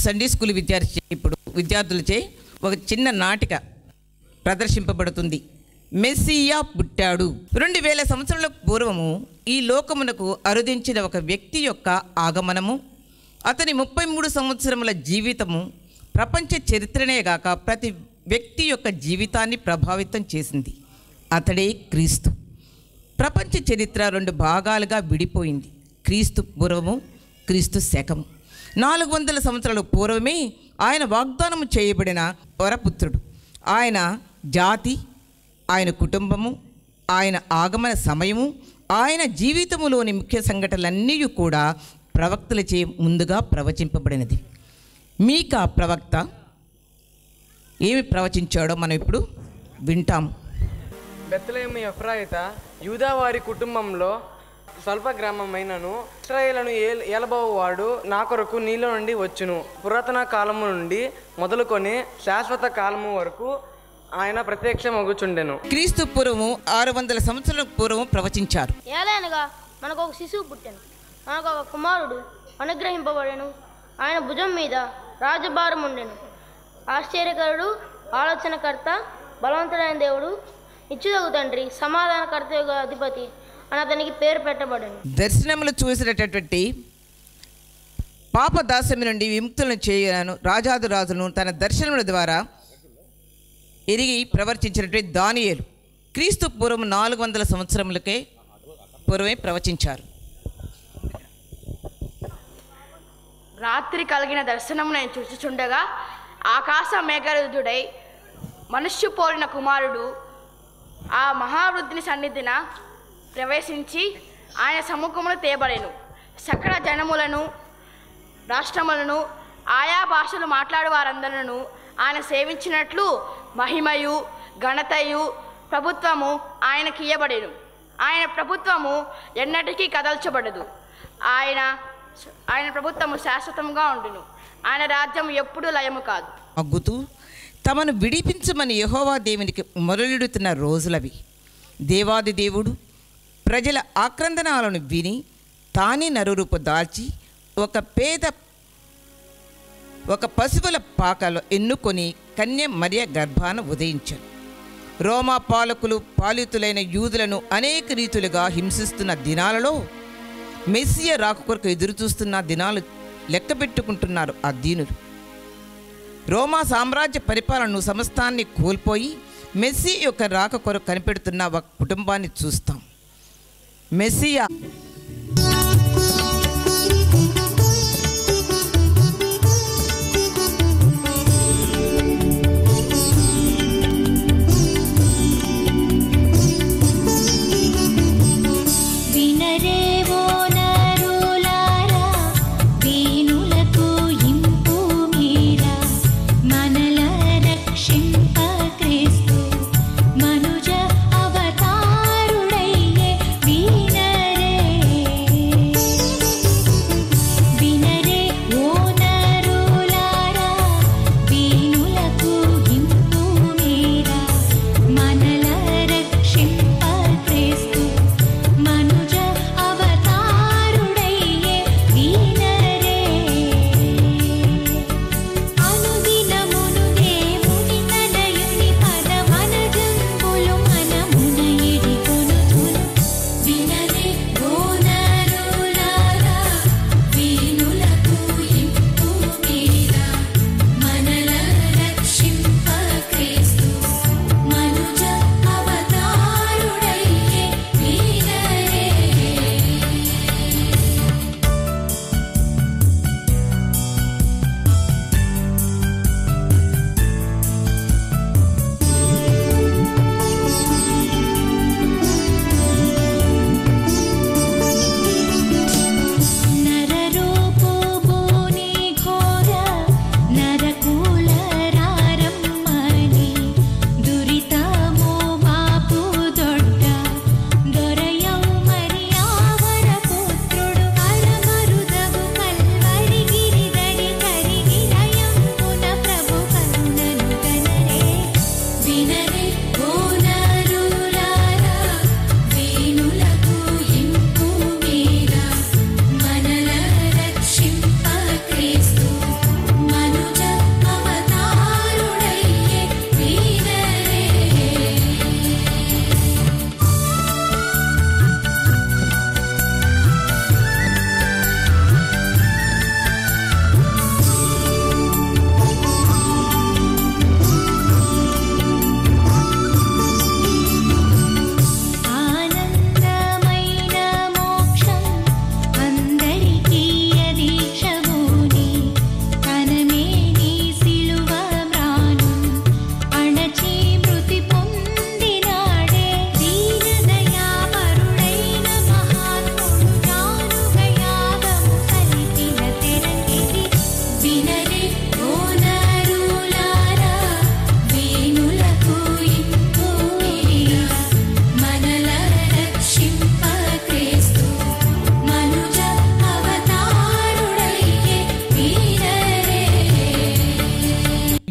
Sunday school విద్యార్థి ఇప్పుడు విద్యార్థులచే ఒక చిన్న నాటిక ప్రదర్శింపబడుతుంది మెస్సియా పుట్టాడు రెండు వేల సంవత్సరాల పూర్వము ఈ లోకమునకు అరుదించిన ఒక వ్యక్తి యొక్క ఆగమనము అతని ముప్పై మూడు సంవత్సరముల జీవితము ప్రపంచ చరిత్రనే గాక ప్రతి వ్యక్తి యొక్క జీవితాన్ని ప్రభావితం చేసింది అతడే క్రీస్తు ప్రపంచ చరిత్ర రెండు భాగాలుగా విడిపోయింది క్రీస్తు పూర్వము క్రీస్తు శకము నాలుగు వందల సంవత్సరాల పూర్వమే ఆయన వాగ్దానం చేయబడిన వరపుత్రుడు ఆయన జాతి ఆయన కుటుంబము ఆయన ఆగమన సమయము ఆయన జీవితములోని ముఖ్య సంఘటనలన్నీ కూడా ప్రవక్తలచే ముందుగా ప్రవచింపబడినది మీకా ప్రవక్త ఏమి ప్రవచించాడో మనం ఇప్పుడు వింటాము బెత్తలేమి ఎఫ్రాయిత యూదా వారి కుటుంబంలో స్వల్ప గ్రామమైనను ఇస్రాయేలను ఏల్ ఏలబోవాడు నా కొరకు నీలో నుండి వచ్చును పురాతన కాలము నుండి మొదలుకొని శాశ్వత కాలము వరకు ఆయన ప్రత్యక్షమగుచుండెను క్రీస్తు పూర్వము ఆరు వందల సంవత్సరాల పూర్వము ప్రవచించారు ఏలైనగా మనకు ఒక శిశువు పుట్టాను మనకు ఒక కుమారుడు అనుగ్రహింపబడెను ఆయన భుజం మీద రాజభారం ఉండెను ఆశ్చర్యకరుడు ఆలోచనకర్త బలవంతుడైన దేవుడు ఇచ్చుదగు తండ్రి సమాధానకర్త యొక్క అధిపతి అని అతనికి పేరు పెట్టబడెను దర్శనములు చూసినటువంటి పాపదాస్యము నుండి విముక్తులను చేయను రాజాదు రాజును తన దర్శనముల ద్వారా ఎరిగి ప్రవర్తించినటువంటి దానియేలు క్రీస్తు పూర్వం నాలుగు వందల సంవత్సరములకే పూర్వమే ప్రవచించారు రాత్రి కలిగిన దర్శనము నేను చూచుచుండగా ఆకాశ మేఘరుదుడై మనుష్యు పోలిన కుమారుడు ఆ మహావృద్ధిని సన్నిధిన ప్రవేశించి ఆయన సముఖమును తేబడెను సకల జనములను రాష్ట్రములను ఆయా భాషలు మాట్లాడు వారందరూ ఆయన సేవించినట్లు మహిమయు ఘనతయు ప్రభుత్వము ఆయనకి ఇయ్యబడెను ఆయన ప్రభుత్వము ఎన్నటికీ కదల్చబడదు ఆయన ఆయన ప్రభుత్వము శాశ్వతంగా ఉండును ఆయన రాజ్యం ఎప్పుడూ లయము కాదు అగ్గుతూ తమను విడిపించమని యెహోవా దేవునికి మొరలిడుతున్న రోజులవి దేవాది దేవుడు ప్రజల ఆక్రందనాలను విని తానే నరురూపు దాల్చి ఒక పేద ఒక పశువుల పాకలో ఎన్నుకొని కన్య మరియ గర్భాన ఉదయించాడు రోమా పాలకులు పాలితులైన యూదులను అనేక రీతులుగా హింసిస్తున్న దినాలలో మెస్సియ రాక కొరకు ఎదురుచూస్తున్న దినాలు లెక్క పెట్టుకుంటున్నారు ఆ దీనులు రోమా సామ్రాజ్య పరిపాలనను సమస్తాన్ని కోల్పోయి మెస్సీ యొక్క రాక కొరకు కనిపెడుతున్న ఒక కుటుంబాన్ని చూస్తాం మెస్సియా వినరేవో నరులారా వీణులకు ఇంపు మీరా మనల రక్షింప క్రీస్తు మనుజ అవతారుడయ్యే వీనరే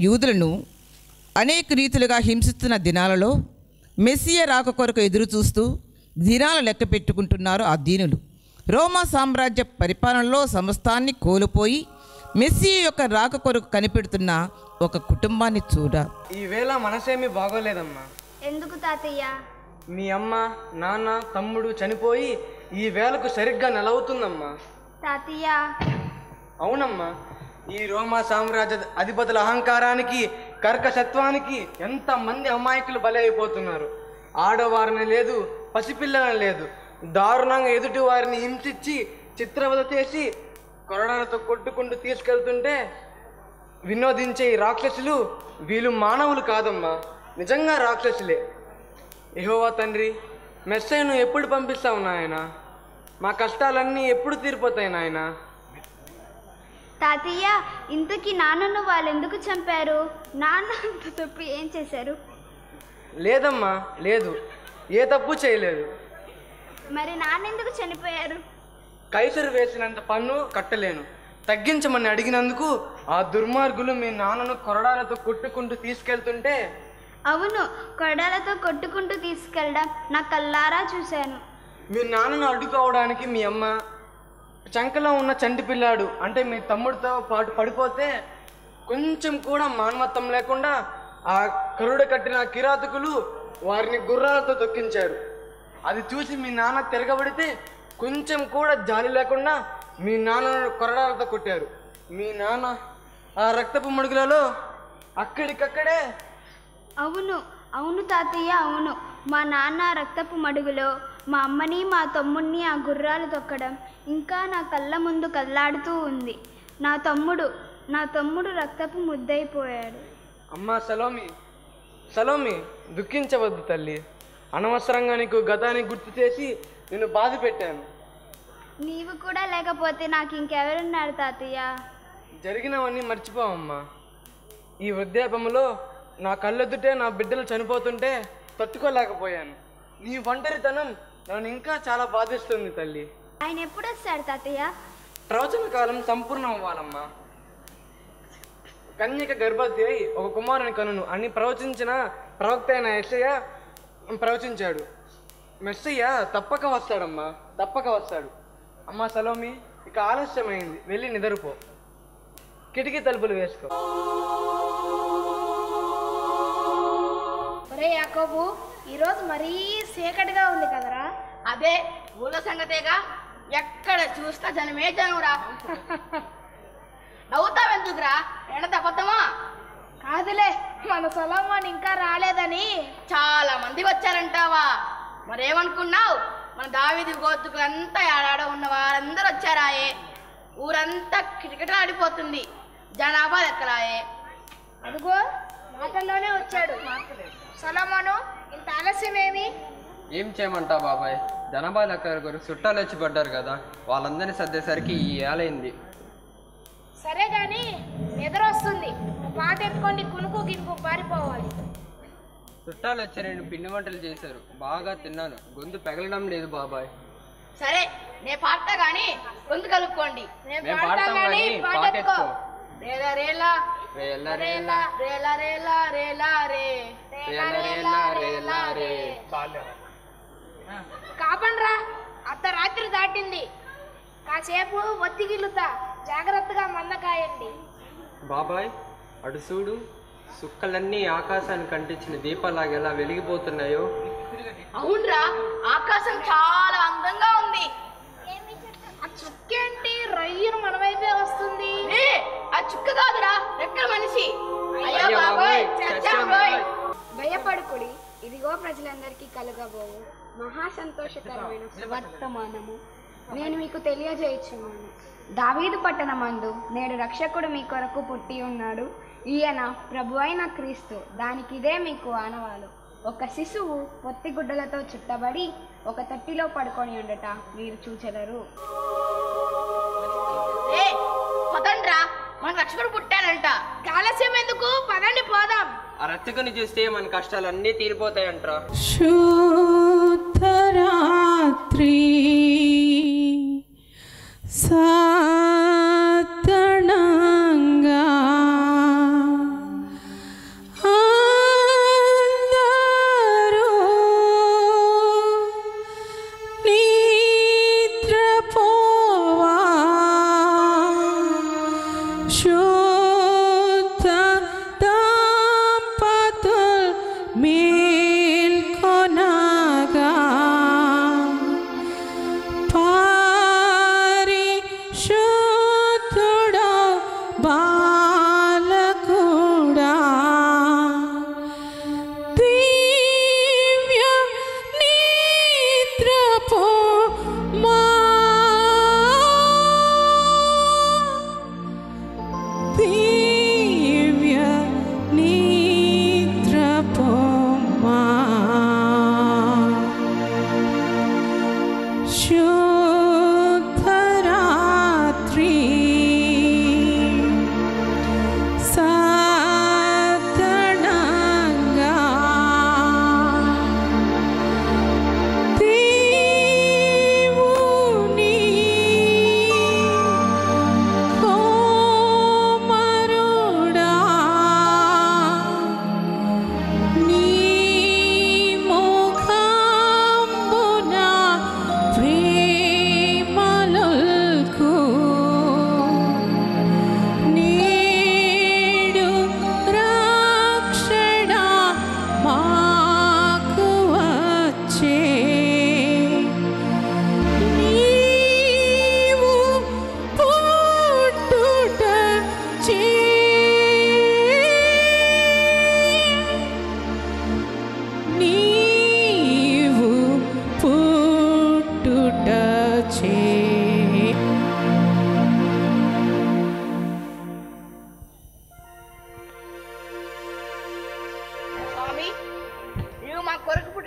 యూదులను అనేక రీతులుగా హింసిస్తున్న దినాలలో మెస్సియ రాక కొరకు ఎదురు చూస్తూ దినాలు లెక్క పెట్టుకుంటున్నారు ఆ దీనులు రోమా సామ్రాజ్య పరిపాలనలో సమస్తాన్ని కోల్పోయి మెస్సియ యొక్క రాక కొరకు కనిపెడుతున్న ఒక కుటుంబాన్ని చూడ ఈవేళ మనసేమీ బాగోలేదమ్మా ఎందుకు తాతయ్య మీ అమ్మ నాన్న తమ్ముడు చనిపోయి ఈ వేళకు సరిగ్గా నెలవుతుందమ్మా తాతయ్య అవునమ్మా ఈ రోమా సామ్రాజ్య అధిపతుల అహంకారానికి కర్కశత్వానికి ఎంతమంది అమాయకులు బలైపోతున్నారు ఆడవారిని లేదు పసిపిల్లలని లేదు దారుణంగా ఎదుటి వారిని హింసించి చిత్రవద చేసి కొరడాలతో కొట్టుకుంటూ తీసుకెళ్తుంటే వినోదించే ఈ రాక్షసులు వీళ్ళు మానవులు కాదమ్మా నిజంగా రాక్షసులే యెహోవా తండ్రి మెస్సైను ఎప్పుడు పంపిస్తావు నాయన మా కష్టాలన్నీ ఎప్పుడు తీరిపోతాయి నాయనా తాతయ్య ఇంతకీ నాన్నను వాళ్ళు ఎందుకు చంపారు నాన్న అంత తప్పు ఏం చేశారు లేదమ్మా లేదు ఏ తప్పు చేయలేదు మరి నాన్న ఎందుకు చనిపోయారు కైసరు వేసినంత పన్ను కట్టలేను తగ్గించమని అడిగినందుకు ఆ దుర్మార్గులు మీ నాన్నను కొరడాలతో కొట్టుకుంటూ తీసుకెళ్తుంటే అవును కొరడాలతో కొట్టుకుంటూ తీసుకెళ్ళడం నా కల్లారా చూశాను మీ నాన్నను అడ్డుకోవడానికి మీ అమ్మ చంకలో ఉన్న చంటి పిల్లాడు అంటే మీ తమ్ముడితో పాటు పడిపోతే కొంచెం కూడా మానవత్వం లేకుండా ఆ కరుడ కట్టిన కిరాతకులు వారిని గుర్రాలతో తొక్కించారు అది చూసి మీ నాన్న తిరగబడితే కొంచెం కూడా జాలి లేకుండా మీ నాన్నను కొరడాలతో కొట్టారు మీ నాన్న ఆ రక్తపు మడుగులలో అక్కడికక్కడే అవును అవును తాతయ్య అవును మా నాన్న రక్తపు మడుగులో మా అమ్మని మా తమ్ముడిని ఆ గుర్రాలు తొక్కడం ఇంకా నా కళ్ళ ముందు కదలాడుతూ ఉంది నా తమ్ముడు నా తమ్ముడు రక్తపు ముద్దయిపోయాడు అమ్మా సలోమి సలోమి దుఃఖించవద్దు తల్లి అనవసరంగా నీకు గతాన్ని గుర్తు చేసి నిన్ను బాధ పెట్టాను నీవు కూడా లేకపోతే నాకు ఇంకెవరున్నారు తాతయ్య జరిగినవన్నీ మర్చిపోవమ్మా ఈ వృద్ధాపంలో నా కళ్ళెదుటే నా బిడ్డలు చనిపోతుంటే తట్టుకోలేకపోయాను నీ ఒంటరితనం నన్ను ఇంకా చాలా బాధిస్తుంది తల్లి ఆయన ఎప్పుడు వస్తాడు తాతయ్య ప్రవచన కాలం సంపూర్ణం అవ్వాలమ్మా కన్యక గర్భవతి అయి ఒక కుమారుని కనును అని ప్రవచించిన ప్రవక్త అయిన ఎస్సయ్య ప్రవచించాడు మెస్సయ్య తప్పక వస్తాడమ్మా తప్పక వస్తాడు అమ్మా సలోమి ఇక ఆలస్యమైంది వెళ్ళి నిద్రపో కిటికీ తలుపులు వేసుకో ఒరే యాకోబు ఈరోజు మరీ చీకటిగా ఉంది కదరా అదే ఊళ్ళో సంగతేగా ఎక్కడ చూస్తా జనమే జనమురా నవ్వుతావెందుకురా ఎండ తప్పద్దమా కాదులే మన సొలమ్మన్ ఇంకా రాలేదని చాలా మంది వచ్చారంటావా మరేమనుకున్నావు మన దావిది గోతుకులంతా ఏడాడో ఉన్న వారందరూ వచ్చారాయే ఊరంతా కిటకిటలాడిపోతుంది జనాభా లెక్కలాయే అదిగో మాటల్లోనే వచ్చాడు సొలమ్మను ఇంత ఆలస్యమేమి ఏం చేయమంటావు బాబాయ్ జనాభా లెక్క కొరకు చుట్టాలు వచ్చి పడ్డారు కదా వాళ్ళందరినీ సర్దేసరికి ఈ ఏలైంది సరే గాని నిద్ర వస్తుంది పాట ఎత్తుకోండి కునుకు గినుకు పారిపోవాలి చుట్టాలు వచ్చి రెండు పిండి వంటలు చేశారు బాగా తిన్నాను గొంతు పెగలడం లేదు బాబాయ్ సరే నే పాడతా గాని గొంతు కలుపుకోండి మేము పాడతాం కానీ పాట ఎత్తుకో రేలా రేలా రేల రేలా రేలా రేలా రేలా రే రేల రేల రేల రే కాపండ్రా అర్ధరాత్రి దాటింది కాసేపు ఒత్తిగిల్లుతా జాగ్రత్తగా మందకాయండి బాబాయ్ అటు చూడు సుక్కలన్నీ ఆకాశానికి కంటించిన దీపాలాగా ఎలా వెలిగిపోతున్నాయో అవునరా ఆకాశం చాలా అందంగా ఉంది ఆ చుక్కేంటి రయ్యను మన వైపే వస్తుంది ఏ ఆ చుక్క కాదురా రెక్కల మనిషి అయ్యో అయ్యో బాబోయ్ బాబోయ్, చచ్చాం చచ్చాం రోయ్. భయపడుకుడి ఇదిగో ప్రజలందరికీ కలగబోవు మహా సంతోషకరమైన వర్తమానము నేను మీకు తెలియజేయుచున్నాను దావీదు పట్టణమందు నేడు రక్షకుడు మీ కొరకు పుట్టి ఉన్నాడు ఈయన ప్రభు అయిన క్రీస్తు దానికి ఇదే మీకు ఆనవాలు ఒక శిశువు పొత్తిగుడ్డలతో చుట్టబడి ఒక తట్టిలో పడుకొని ఉండట మీరు చూచెదరు ఏ పదండ్రా మన రక్షకుడు పుట్టాడంట ఆలస్యం ఎందుకు పదండి పోదాం ఆ రచ్చకుని చూస్తే మన కష్టాలన్నీ తీరిపోతాయంట్రా శుద్ధరాత్రి సాతణంగా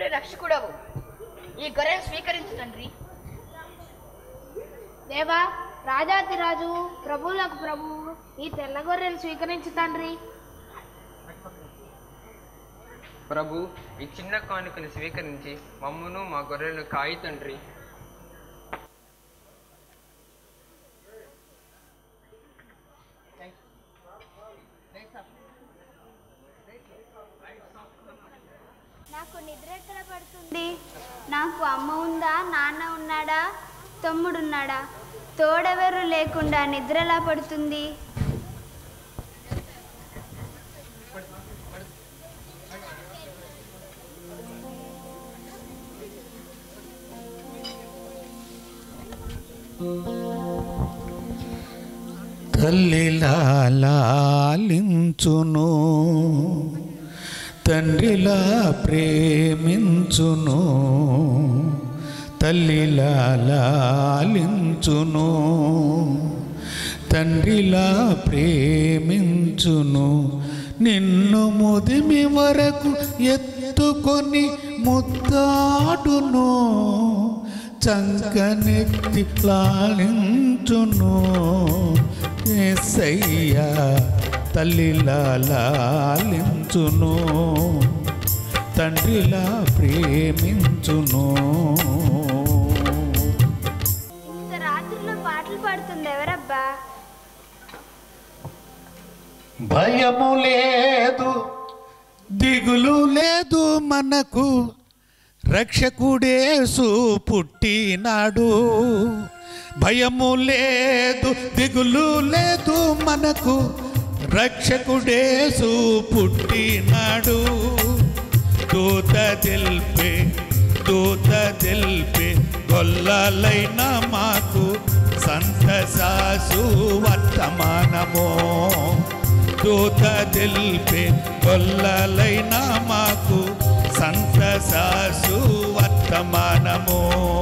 రక్షకుడవు ఈ గొర్రెను స్వీకరించు తండ్రి దేవా రాజాతిరాజు ప్రభువులకు ప్రభువు ఈ తెల్ల గొర్రెలు స్వీకరించు తండ్రి ప్రభు ఈ చిన్న కానుకను స్వీకరించి మమ్మును మా గొర్రెలను కాయి తండ్రి నాకు నిద్ర ఎక్కడ పడుతుంది నాకు అమ్మ ఉందా నాన్న ఉన్నాడా తమ్ముడున్నాడా తోడెవరు లేకుండా నిద్ర ఎలా పడుతుంది తల్లిలా లాలించును తండ్రిలా ప్రేమించును తల్లిలా లాలించును తండ్రిలా ప్రేమించును నిన్ను ముదిమి వరకు ఎత్తుకొని ముద్దాడును చంకనెత్తి లాలించును ఏసయ్యా తల్లిలా లాలించును తండ్రిలా ప్రేమించును ఇంత రాత్రిలో పాటలు పాడుతుంది ఎవరబ్బా భయము లేదు దిగులు లేదు మనకు రక్షకుడేసు పుట్టినాడు భయము లేదు దిగులు లేదు మనకు రక్షకుడేసు పుట్టినాడు దూత తెల్పే దూత తెల్పే గొల్లలైన మాకు సంతసాసు వర్తమానమో దూత తెల్పే గొల్లలైన మాకు సంతసాసు వర్తమానమో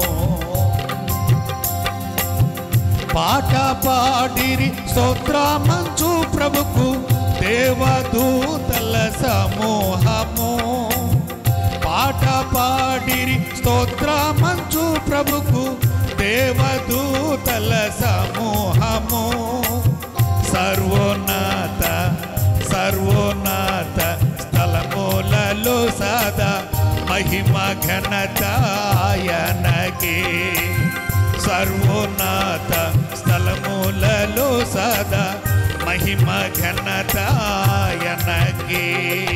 పాట పాడిరి స్తోత్రమంచు ప్రభుకు దేవదూతల సమూహము పాట పాడిరి స్తోత్రమంచు ప్రభుకు దేవదూతల సమూహము సర్వోన్నత సర్వోన్నత స్థలమూలలో సదా మహిమ ఘనత ఆయనకే సర్వోన్నత స్థలములలో సదా మహిమ ఘనత ఆయనకే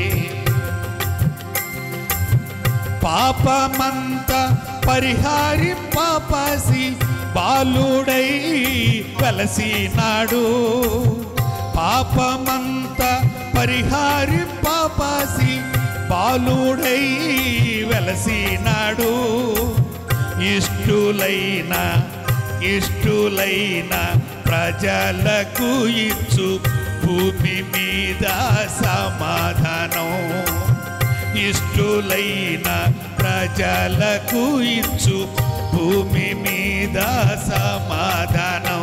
పాపమంత పరిహారింపసి బాలుడై వెలసినాడు పాపమంత పరిహారింపసి బాలుడై వెలసినాడు ఇష్టులైన ఇష్టులైన ప్రజలకు ఇచ్చు భూమి మీద సమాధానం ఇష్టులైన ప్రజలకు ఇచ్చు భూమి మీద సమాధానం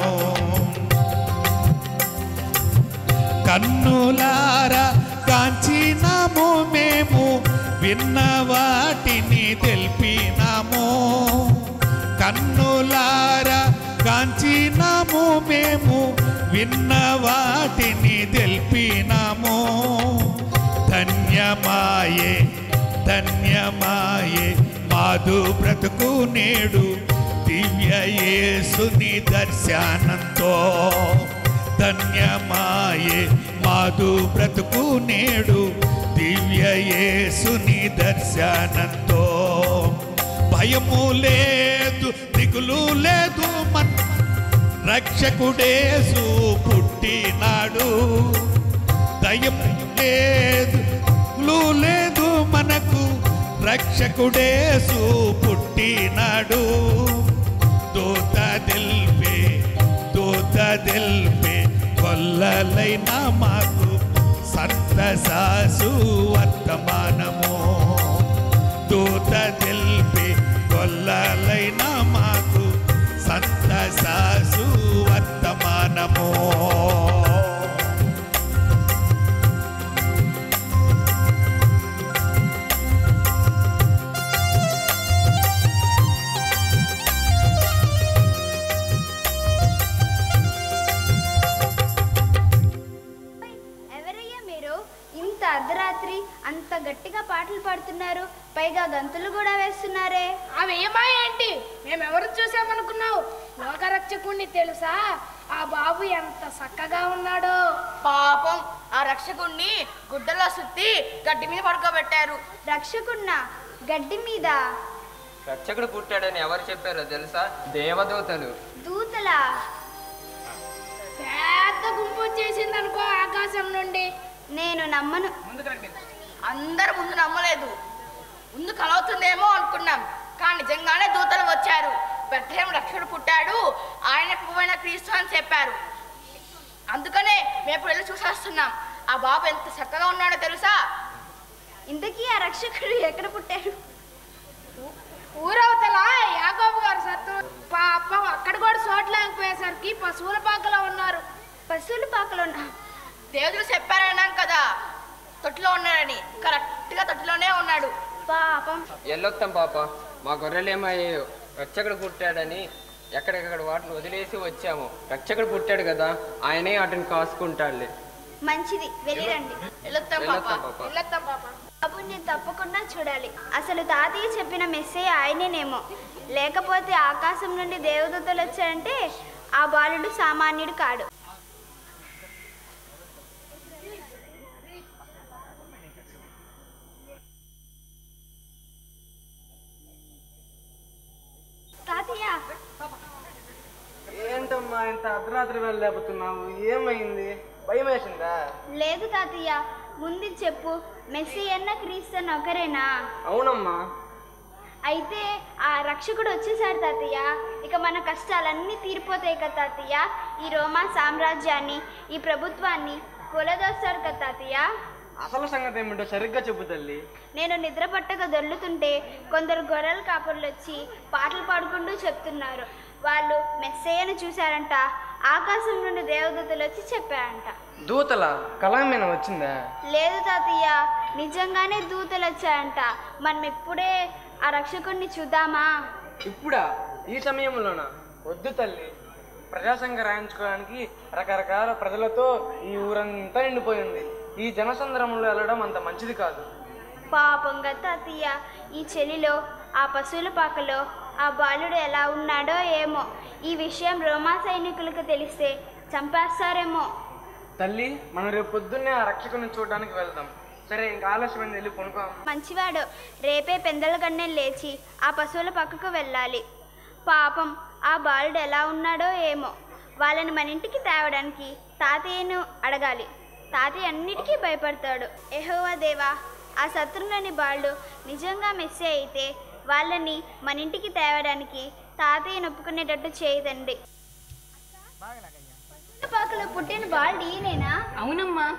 కన్నులారా కాంచినాము మేము విన్న వాటిని తెలిపినాము కన్నులారా కాంచినాము మేము విన్న వాటిని తెలిపినాము ధన్యమాయే ధన్యమాయే మాధు బ్రతుకు నేడు దివ్య యేసుని దర్శనంతో ధన్యమాయే మాధు బ్రతుకు నేడు దివ్య యేసుని దర్శనంతో భయము లేదు దిగులు లేదు మన రక్షకుడేసు పుట్టినాడు దయం లేదు దిగులు లేదు మనకు రక్షకుడేసు పుట్టినాడు దూత తెల్పే దూత తెల్పే కొల్లలైన మాకు సంతసాసు వర్తమానము దూత తెల్పే కొల్లలైన మాకు సంతసాసు వర్తమానము అర్ధరాత్రి అంత గట్టిగా పాటలు పాడుతున్నారు పైగా గంతులు కూడా వేస్తున్నారే అవి ఏమా ఏంటి మేమెవరు చూసామనుకున్నావు లోకరక్షకుణ్ణి తెలుసా ఆ బాబు ఎంత చక్కగా ఉన్నాడో పాపం ఆ రక్షకుణ్ణి గుడ్డలో సుత్తి గడ్డి మీద పడుకోబెట్టారు రక్షకున్న గడ్డి మీద రక్షకుడు పుట్టాడని ఎవరు చెప్పారో తెలుసా దేవదూతలు దూతలా పెద్ద గుంపు వచ్చేసింది అనుకో ఆకాశం నుండి నేను నమ్మను అందరు ముందు నమ్మలేదు ముందు కలవుతుందేమో అనుకున్నాం కానీ నిజంగానే దూతలు వచ్చారు బెత్లహేం రక్షకుడు పుట్టాడు ఆయన పువ్వైన క్రీస్తు అని చెప్పారు అందుకనే మేము ఇప్పుడు వెళ్ళి చూసేస్తున్నాం ఆ బాబు ఎంత చక్కగా ఉన్నాడో తెలుసా ఇంతకీ ఆ రక్షకుడు ఎక్కడ పుట్టారు ఊరవతల యాకోబు గారు సత్తు పాపం అక్కడ కూడా చోట్లేకపోయేసరికి పశువుల పాకలో ఉన్నారు పశువుల పాకలో దేవుడు చెప్పారన్నాం కదా తొట్టిలో ఉన్నాడని కరెక్ట్గా తొట్టిలోనే ఉన్నాడు పాపం ఎల్లొత్తాం పాప మా గొర్రెలు ఏమయ్యాయో రక్షకుడు పుట్టాడని ఎక్కడెక్కడ వాటిని వదిలేసి వచ్చాము రక్షకుడు పుట్టాడు కదా ఆయనే వాటిని కాసుకుంటాడులే మంచిది వెళ్ళిరండి వెళ్ళొత్తాం పాప వెళ్ళొత్తాం పాప వెళ్ళొత్తాం పాప బాబు నేను తప్పకుండా చూడాలి అసలు తాతయ్య చెప్పిన మెస్సే ఆయనేనేమో లేకపోతే ఆకాశం నుండి దేవదూతలు వచ్చాయంటే ఆ బాలుడు సామాన్యుడు కాడు తాతయ్య ఏంటమ్మా ఇంత అర్ధరాత్రి వెళ్ళలేకపోతున్నావు ఏమైంది భయం వేసిందా లేదు తాతయ్య ముందు చెప్పు మెస్సీ అన్న క్రీస్తన్ ఒకరేనా అవునమ్మా అయితే ఆ రక్షకుడు వచ్చేసాడు తాతయ్య ఇక మన కష్టాలన్నీ తీరిపోతాయి కదా తాతయ్య ఈ రోమా సామ్రాజ్యాన్ని ఈ ప్రభుత్వాన్ని కొలదోస్తాడు కదా తాతయ్య అసలు సంగతి ఏమిటో సరిగ్గా చెప్పు తల్లి నేను నిద్ర పట్టక దొర్లుతుంటే కొందరు గొర్రెల కాపర్లు వచ్చి పాటలు పాడుకుంటూ చెప్తున్నారు వాళ్ళు మెస్సయ్యను చూశారంట ఆకాశం నుండి దేవదూతలు వచ్చి చెప్పారంట దూతల కళామీన వచ్చిందా లేదు తాతయ్య నిజంగానే దూతలు వచ్చాయంట మనం ఇప్పుడే ఆ రక్షకుడిని చూద్దామా ఇప్పుడా ఈ సమయంలోనా వద్దు తల్లి ప్రజాసంఘ రాయించుకోవడానికి రకరకాల ప్రజలతో ఈ ఊరంతా నిండిపోయింది ఈ జనసంద్రంలో వెళ్ళడం అంత మంచిది కాదు పాపంగా తాతయ్య ఈ చెలిలో ఆ పశువుల పాకలో ఆ బాలుడు ఎలా ఉన్నాడో ఏమో ఈ విషయం రోమా సైనికులకు తెలిస్తే చంపేస్తారేమో తల్లి మనం రేపు పొద్దున్నే ఆ రక్షకుని చూడడానికి వెళ్దాం సరే ఇంకా ఆలస్యమైంది వెళ్ళి కొనుక్కో మంచివాడు రేపే పెందల గన్నె లేచి ఆ పశువుల పక్కకు వెళ్ళాలి పాపం ఆ బాలుడు ఎలా ఉన్నాడో ఏమో వాళ్ళని మన ఇంటికి తేవడానికి తాతయ్యను అడగాలి తాతయ్య అన్నిటికీ భయపడతాడు ఎహోవా దేవా ఆ శత్రువులని బాలుడు నిజంగా మెస్సే అయితే వాళ్ళని మన ఇంటికి తేవడానికి తాతయ్యను ఒప్పుకునేటట్టు చేయదండి పాకలో పుట్టిన బాలుడు ఈయనేనా అవునమ్మా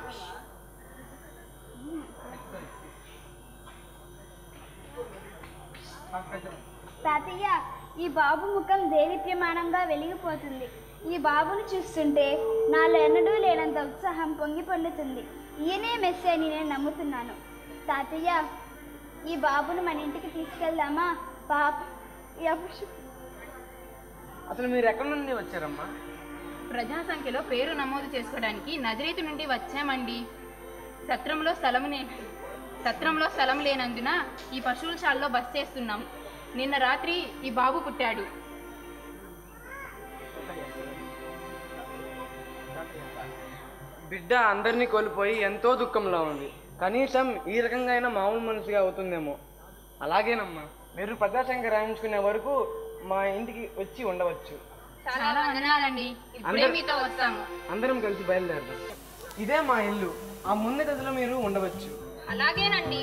తాతయ్య ఈ బాబు ముఖం దేదీప్యమానంగా వెలిగిపోతుంది ఈ బాబును చూస్తుంటే నాలో ఎన్నడూ లేనంత ఉత్సాహం పొంగి పొందుతుంది ఈయనే మెస్సే అని నేను నమ్ముతున్నాను తాతయ్య ఈ బాబును మన ఇంటికి తీసుకెళ్దామా పాప ఈ అపశు- అసలు మీరు ఎక్కడి నుండి వచ్చారమ్మా ప్రజా సంఖ్యలో పేరు నమోదు చేసుకోవడానికి నజరీతు నుండి వచ్చామండి సత్రంలో స్థలమునే సత్రంలో స్థలం లేనందున ఈ పశువుల శాలలో బస్ చేస్తున్నాం నిన్న రాత్రి ఈ బాబు పుట్టాడు బిడ్డ అందరినీ కోల్పోయి ఎంతో దుఃఖంలో ఉంది కనీసం ఈ రకంగా అయినా మామూలు మనిషిగా అవుతుందేమో అలాగేనమ్మా మీరు ప్రజాసంఘ రాయించుకునే వరకు మా ఇంటికి వచ్చి ఉండవచ్చు చాలా వందనాలండి ఇప్పుడే అందరూ- మీతో వస్తాము అందరం కలిసి బయలుదేరదాం ఇదే మా ఇల్లు ఆ ముందు గదిలో మీరు ఉండవచ్చు అలాగేనండి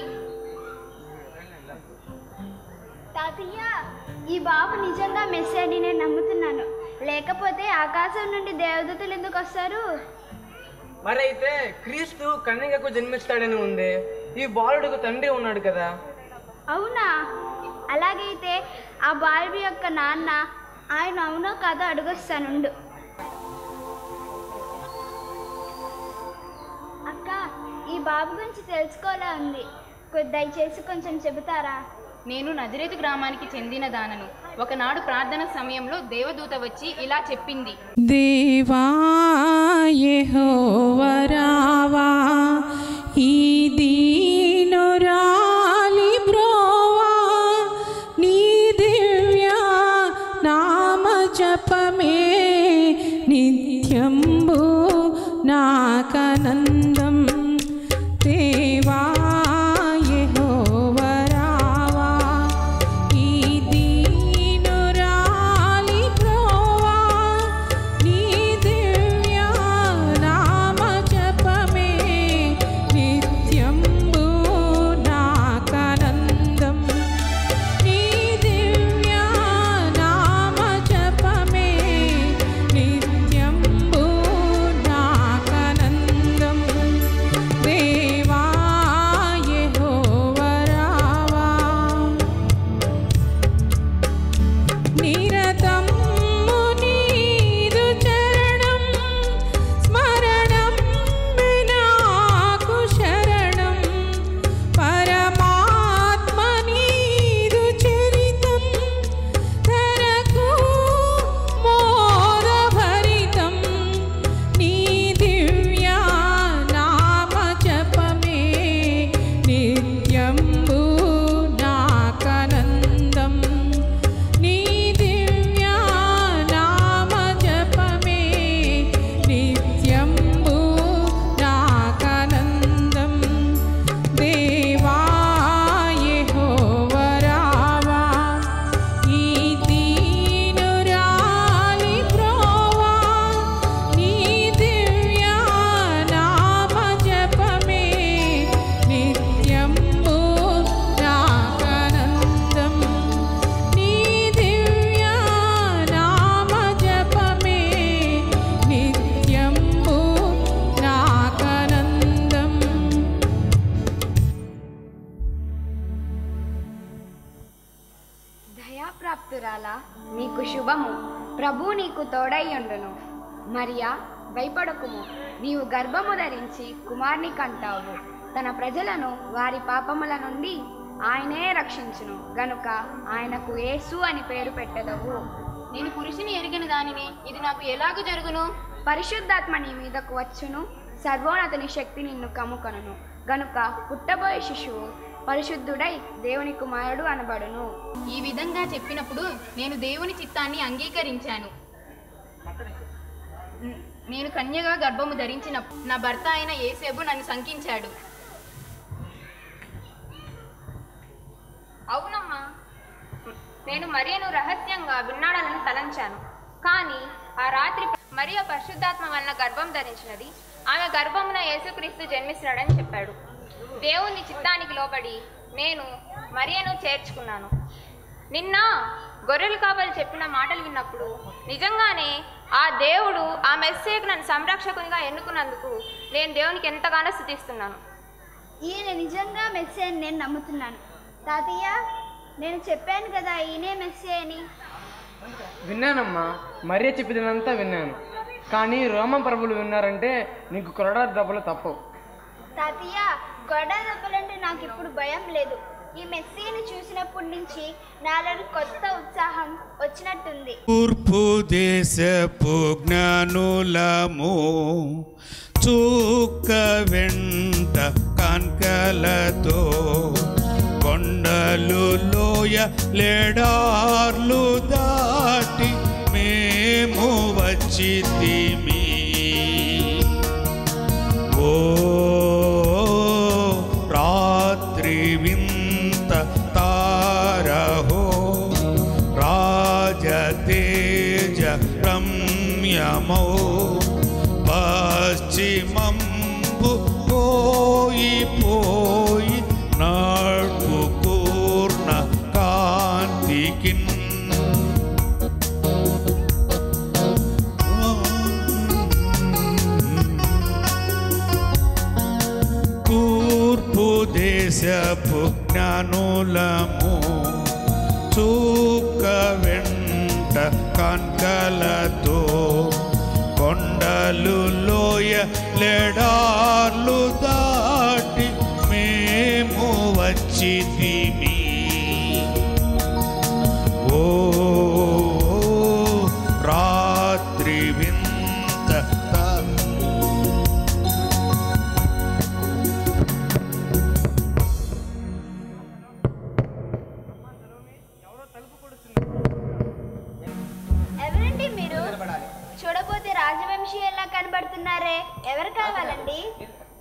తాతయ్య ఈ బాబు నిజంగా మెస్సే అని నేను నమ్ముతున్నాను లేకపోతే ఆకాశం నుండి దేవదూతలు ఎందుకు వస్తారు మరైతే క్రీస్తు కన్యకకు జన్మిస్తాడని ఉంది ఈ బాలుడికి తండ్రి ఉన్నాడు కదా అవునా అలాగైతే ఆ బాలుడి యొక్క నాన్న ఆయన అవునో కాదో అడుగొస్తానుండు అక్క ఈ బాబు గురించి తెలుసుకోవాలా ఉంది కొ- దయచేసి కొంచెం చెబుతారా నేను నజరేతు గ్రామానికి చెందిన దానను ఒకనాడు ప్రార్థన సమయంలో దేవదూత వచ్చి ఇలా చెప్పింది దేవా యెహోవా రావా ఈ ది నాకానందం దేవా యెహోవా రావా ఈ దీనురాలి ప్రోవా నీ దివ్య నామ జపమే నిత్యంబు నాకానందం నీ దివ్య నామ జపమే నిత్యంబు నాకానందం దేవా యెహోవా రావా నిరతము నీదు చరణం స్మరణం నాకు శరణం పరమాత్మ నీదు చరితం ధరకు మోదభరితం నీ దివ్య నామ జపమే నిత్యంబు నాకనందం నీ దివ్య నామ జపమే నిత్యంబు నాకనందం దేవా యెహోవా రావా ఈ దీనురాలి ప్రోవా నీ దివ్య నామ జపమే నిత్యంబు నాకనందం నీ దివ్య నామ జపమే నిత్యంబు నాకనందం దయాప్రాప్తురాలా నీకు శుభము ప్రభు నీకు తోడయ్యుండును మరియా భయపడకుము నీవు గర్భము ధరించి కుమార్ని కంటావు తన ప్రజలను వారి పాపముల నుండి ఆయనే రక్షించును గనుక ఆయనకు యేసు అని పేరు పెట్టదవు నేను పురుషుని ఎరిగిన దానిని ఇది నాకు ఎలాగ జరుగును పరిశుద్ధాత్మ నీ మీదకు వచ్చును సర్వోన్నతుని శక్తి నిన్ను కమ్ముకొనును గనుక పుట్టబోయే శిశువు పరిశుద్ధుడై దేవుని కుమారుడు అనబడును ఈ విధంగా చెప్పినప్పుడు నేను దేవుని చిత్తాన్ని అంగీకరించాను న- నేను కన్యగా గర్భము ధరించిన నా భర్త అయిన ఏసేబు నన్ను శంకించాడు అవునమ్మా నేను మరియను రహస్యంగా విన్నాడని తలంచాను కానీ ఆ రాత్రి మరియ పరిశుద్ధాత్మ వలన గర్భం ధరించినది ఆమె గర్భమున యేసుక్రీస్తు జన్మిస్తున్నాడని చెప్పాడు దేవుని చిత్తానికి లోబడి నేను మరియను చేర్చుకున్నాను నిన్న గొర్రెలు కాపరి చెప్పిన మాటలు విన్నప్పుడు నిజంగానే ఆ దేవుడు ఆ మెస్సేకు నన్ను సంరక్షకునిగా ఎన్నుకున్నందుకు నేను దేవునికి ఎంతగానో స్థుతిస్తున్నాను ఈయన నిజంగా మెస్సే అని నేను నమ్ముతున్నాను తాతయ్య నేను చెప్పాను కదా ఈయనే మెస్సే అని విన్నానమ్మా మరియ చెప్పినంతా విన్నాను కానీ రోమం ప్రభులు విన్నారంటే నీకు కొరడా దెబ్బలు తప్పవు తాతయ్య గొడవ దెబ్బలంటే నాకు ఇప్పుడు భయం లేదు ఈ మెస్సీని చూసినప్పటి నుంచి నాలో కొత్త ఉత్సాహం వచ్చినట్టుంది తూర్పు దేశపు జ్ఞానులము చూక్క వెంట కాన్కలతో కొండలు లోయ లేడార్లు దాటి మేము వచ్చి ఓ రాత్రి వింత తారహో రాజతేజ రమ్యమౌ పశ్చిమంబు పోయి పోయి నడుపు పూర్ణ కాంతికిన్ తూర్పు దేశపు జ్ఞానులము చూక వెంట కన్కలతో కొండలు లోయ లెడార్లు దాటి మేము వచ్చి ఓ రాత్రి వింత తా- ఎవరండి మీరు చూడబోతే రాజవంశీ ఎలా కనబడుతున్నారే ఎవరు కావాలండి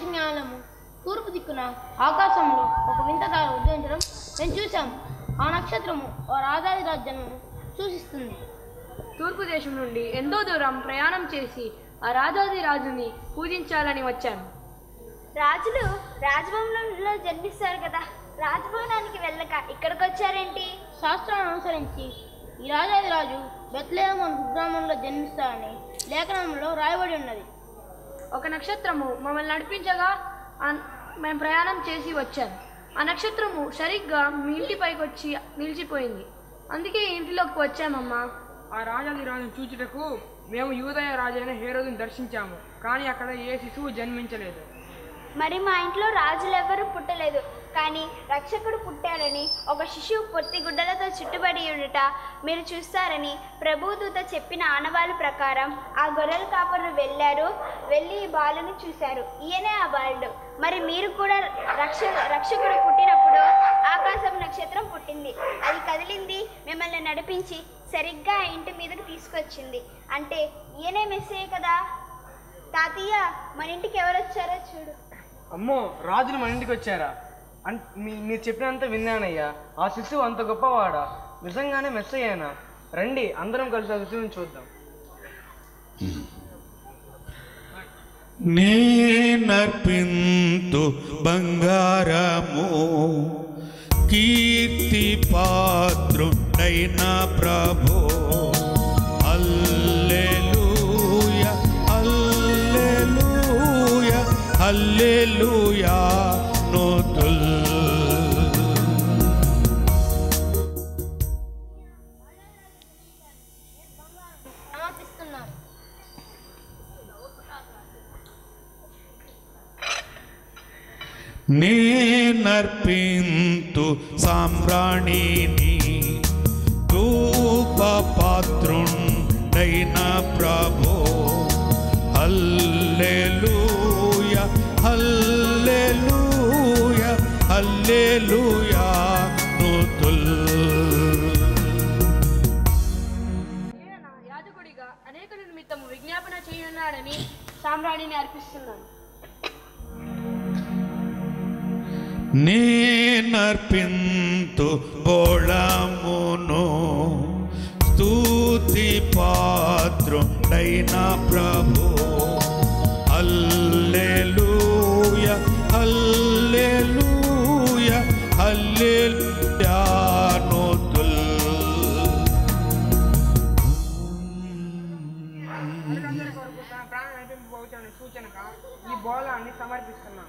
జ్ఞానము తూర్పు దిక్కున ఆకాశంలో ఒక వింత తార ఉదయించడం మేము చూసాం ఆ నక్షత్రము ఆ రాజాది రాజ్యము సూచిస్తుంది తూర్పు దేశం నుండి ఎంతో దూరం ప్రయాణం చేసి ఆ రాజాది రాజుని పూజించాలని వచ్చాను రాజులు రాజభవనంలో జన్మిస్తారు కదా రాజభవనానికి వెళ్ళక ఇక్కడికి వచ్చారేంటి శాస్త్రాన్ని అనుసరించి ఈ రాజాది రాజు బెత్లేహం అను కుగ్రామంలో జన్మిస్తారని లేఖనంలో రాయబడి ఉన్నది ఒక నక్షత్రము మమ్మల్ని నడిపించగా ఆ- మేము ప్రయాణం చేసి వచ్చాము ఆ నక్షత్రము సరిగ్గా మీ ఇంటి పైకి వచ్చి నిలిచిపోయింది అందుకే ఈ ఇంటిలోకి వచ్చామమ్మా ఆ రాజాది రాజును చూచుటకు మేము యూదయ రాజైన హేరోదుని దర్శించాము కానీ అక్కడ ఏ శిశువు జన్మించలేదు మరి మా ఇంట్లో రాజులు ఎవ్వరూ పుట్టలేదు కానీ రక్షకుడు పుట్టాడని ఒక శిశువు పొత్తి గుడ్డలతో చుట్టుబడి ఉండుట మీరు చూస్తారని ప్రభుదూత చెప్పిన ఆనవాళ్ళ ప్రకారం ఆ గొర్రెల కాపరులు వెళ్ళారు వెళ్ళి ఈ బాలుని చూశారు ఈయనే ఆ బాలుడు మరి మీరు కూడా రక్ష రక్షకుడు పుట్టినప్పుడు ఆకాశం నక్షత్రం పుట్టింది అది కదిలింది మిమ్మల్ని నడిపించి సరిగ్గా ఆ ఇంటి మీదకి తీసుకొచ్చింది అంటే ఈయనే మెస్సే కదా తాతయ్య మన ఇంటికి ఎవరు వచ్చారో చూడు అమ్మో రాజులు మన ఇంటికి వచ్చారా అన్ మీ మీరు చెప్పినంత విన్నానయ్యా ఆ శిశువు అంత గొప్పవాడా నిజంగానే మెస్ అయ్యానా రండి అందరం కలిసి ఆ శిశువుని చూద్దాం నేనర్పింతు బంగారము కీర్తి పాత్రుడైన ప్రభు అల్లెలూయ అల్లెలూయ అల్లెలూయా నోతుల్ సమర్పిస్తున్నారు నేనర్పింతు సామ్రాణిని ధూపపాత్రుండైన ప్రభు హల్లెలూయ హల్లెలూయ హల్లెలూయా నూతుల్ యాజకుడిగా అనేక నిమిత్తం విజ్ఞాపన చేయనున్నాడని సామ్రాణిని అర్పిస్తున్నాను నేనర్పింతు బోళమును స్తుతి పాత్రుడైన ప్రభు హల్లెలూయ హల్లెలూయ హల్లెలూయా నోతుల్ అందరి కొరకు తన ప్రాణం నడిపింపబోతున్న సూచనగా ఈ బోలాన్ని సమర్పిస్తున్నాను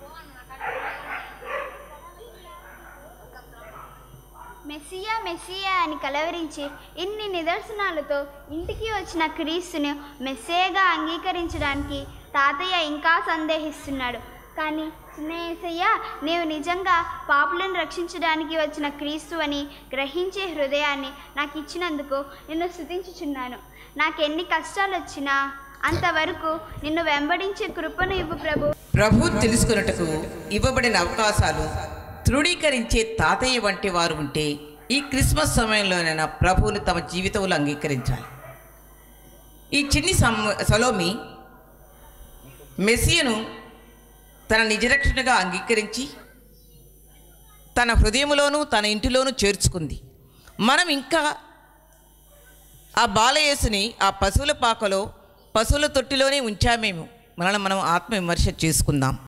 మెస్సియా మెస్సియా అని కలవరించి ఇన్ని నిదర్శనాలతో ఇంటికి వచ్చిన క్రీస్తును మెస్సేగా అంగీకరించడానికి తాతయ్య ఇంకా సందేహిస్తున్నాడు కానీ చిన్న యేసయ్య నీవు నిజంగా పాపులను రక్షించడానికి వచ్చిన క్రీస్తు అని గ్రహించే హృదయాన్ని నాకు ఇచ్చినందుకు నిన్ను స్థుతించుచున్నాను నాకెన్ని కష్టాలు వచ్చినా అంతవరకు నిన్ను వెంబడించే కృపను ఇవ్వు ప్రభు ప్రభు తెలుసుకున్నట్టుకు ఇవ్వబడిన అవకాశాలు తృణీకరించే తాతయ్య వంటి వారు ఉంటే ఈ క్రిస్మస్ సమయంలోనైనా ప్రభువును తమ జీవితంలో అంగీకరించాలి ఈ చిన్ని సమ్ సలోమి మెస్సియను తన నిజరక్షణగా అంగీకరించి తన హృదయంలోనూ తన ఇంటిలోనూ చేర్చుకుంది మనం ఇంకా ఆ బాలయేసుని ఆ పశువుల పాకలో పశువుల తొట్టిలోనే ఉంచామేమో మనల్ని మనం ఆత్మ విమర్శ చేసుకుందాం